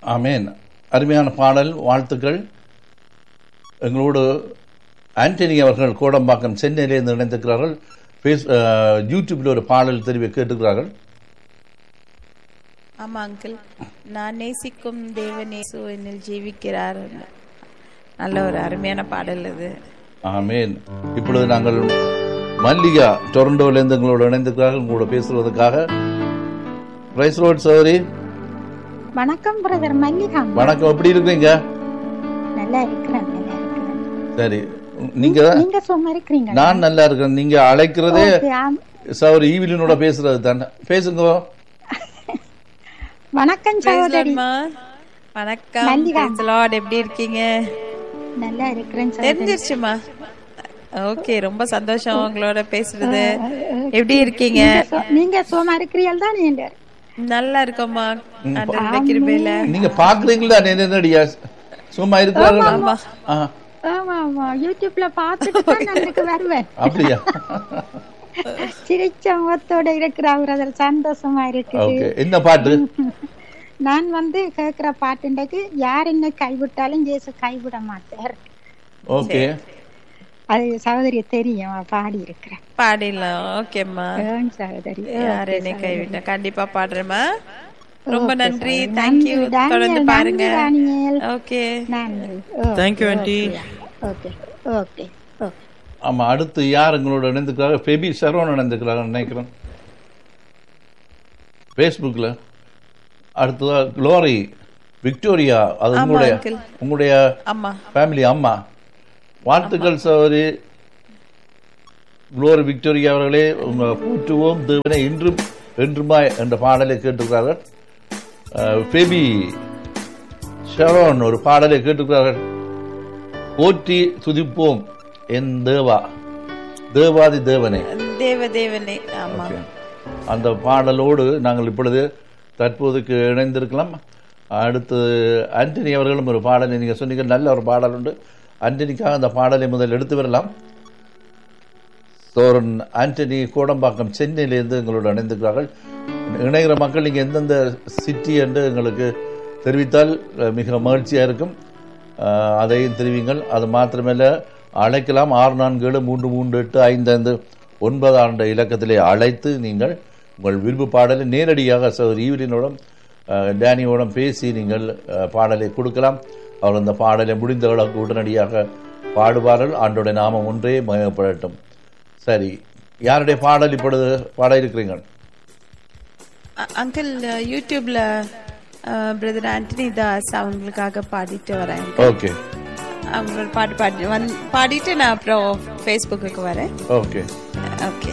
ஆமேன் அருமையான பாடல் வாழ்த்துக்கள் எங்களோடு ஆண்டனி அவர்கள் கோடம்பாக்கம் சென்னையிலிருந்து இணைந்திருக்கிறார்கள் ஃபேஸ் அஹ், யூடியூப்ல ஒரு பாடல் தெரிவி கேட்டுக்கிறார்கள் ஆமா அங்கிள் நான் நேசிக்கும் தேவனேசு என்னில் ஜீவிக்கிறார் நல்ல ஒரு அருமையான பாடல் இது ஆமேன் இப்பொழுது நாங்கள் மல்லிகா டொரண்டோவிலிருந்து எங்களோடு இணைந்திருக்கிறார்கள் உங்களோட பேசுவதற்காக பிரைஸ் ரோட் சௌரி வணக்கம் பிரதர் மல்லிகா வணக்கம் எப்படி இருக்கிறீங்க நல்லா இருக்கிறேன் நல்லா இருக்கிறேன் சரி நீங்க நீங்க சும்மா இருக்கிறீங்க நான் நல்லா இருக்கிறேன் நீங்க அழைக்கிறதே ஓகே, ஆம். சௌரி ஈவிலினோட பேசுறது தானே பேசுங்க வணக்கம் Praise சகோதரி Lord, மா. வணக்கம் மல்லிகா. Praise the Lord. எப்படி இருக்கீங்க நல்லா இருக்கிறேன் சகோதரி தெரிஞ்சிருச்சுமா ஓகே ரொம்ப சந்தோஷம் உங்களோட பேசுறது எப்படி இருக்கீங்க நீங்க சு- நீங்க சும்மா இருக்கிறீர்கள் தான் நீங்க நல்லா இருக்கோம்மா ஆண்டவருடைய கிருபையில நீங்க பாக்குறீங்களா என்னடியா சும்மா இருக்கிறார்கள் ஆமா ஆ, ஆமா ஆமா யூடியூப்ல பார்த்துட்டு தான் நான் இதுக்கு வருவேன் அப்படியா சிரிச்ச முகத்தோட இருக்கிற பிரதர் சந்தோஷமா இருக்குது ஓகே என்ன பாட்டு நான் வந்து கேட்கிற பாட்டுண்டக்கு யார் என்ன கைவிட்டாலும் இயேசு கைவிட மாட்டார் ஓகே அது சகோதரி தெரியும் பாடி இருக்கிறேன் பாடிடலாம் ஓகேம்மா ஆம், சகோதரி யார் என்னை கைவிட்ட கண்டிப்பா பாடுறேம்மா ரொம்ப Okay, நன்றி சகோதரி. தேங்க்யூ நன்றி, டானியல், தொடர்ந்து நன்றி, பாருங்க டானியல். ஓகே நன்றி Thank you, aunty. Okay okay okay ஆமா அடுத்து யார் எங்களோட இணைந்துக்கிறாங்க ஃபெபி சரவணன் இணைந்துக்கிறாங்க நினைக்கிறேன் ஃபேஸ்புக்ல அடுத்ததா க்ளோரி விக்டோரியா அது ஆமா, உங்களுடைய uncle. உங்களுடைய அம்மா ஃபேமிலி அம்மா வாழ்த்துக்கள் சகோதரி குளோரி விக்டோரியா அவர்களே உங்க போற்றுவோம் தேவனை இன்றும் என்றுமாய் என்ற பாடலை கேட்டிருக்கிறார்கள் அஹ், ஃபெபி ஷரோன் ஒரு பாடலை கேட்டிருக்கிறார்கள் போற்றி துதிப்போம் என் தேவா தேவாதி தேவனே தேவ தேவனே ஆமா ஓகே. அந்த பாடலோடு நாங்கள் இப்பொழுது தற்போதுக்கு இணைந்திருக்கலாம் அடுத்து ஆண்டனி அவர்களும் ஒரு பாடலை நீங்கள் சொன்னீங்க நல்ல ஒரு பாடல் உண்டு ஆண்டனிக்காக அந்த பாடலை முதல் எடுத்து வரலாம் சோரன் ஆண்டனி கோடம்பாக்கம் சென்னையிலிருந்து எங்களோடு இணைந்திருக்கிறார்கள் இணைகிற மக்கள் நீங்கள் எந்தெந்த சிட்டி என்று எங்களுக்கு தெரிவித்தால் அஹ், மிக மகிழ்ச்சியாக இருக்கும் அஹ், அதையும் தெரிவிங்கள் அது மாத்திரமல்ல அழைக்கலாம் ஆறு நான்கு ஏழு மூன்று மூன்று எட்டு ஐந்து ஐந்து ஒன்பது ஆண்டு இலக்கத்திலே அழைத்து நீங்கள் உங்கள் விருப்பு பாடலை நேரடியாக சகோதரி ஈவலினோடும் அஹ், டேனியோடும் பேசி நீங்கள் அஹ், பாடலை கொடுக்கலாம் அவர் அந்த பாடலை முடிந்த அளவுக்கு உடனடியாக பாடுவார்கள் ஆண்டோட நாமம் ஒன்றே மயப்படட்டும் சரி யாருடைய பாடல் இப்பொழுது பாட இருக்கிறீங்க அ- அங்கிள் யூடியூப்ல பிரதர் ஆண்டனி தாஸ் அவங்களுக்காக பாடிட்டு வரேன் ஓகே அவங்களோட பாட்டு பாடி வந்து பாடிட்டு நான் அப்புறம் ஃபேஸ்புக்கு வரேன் ஓகே ஓகே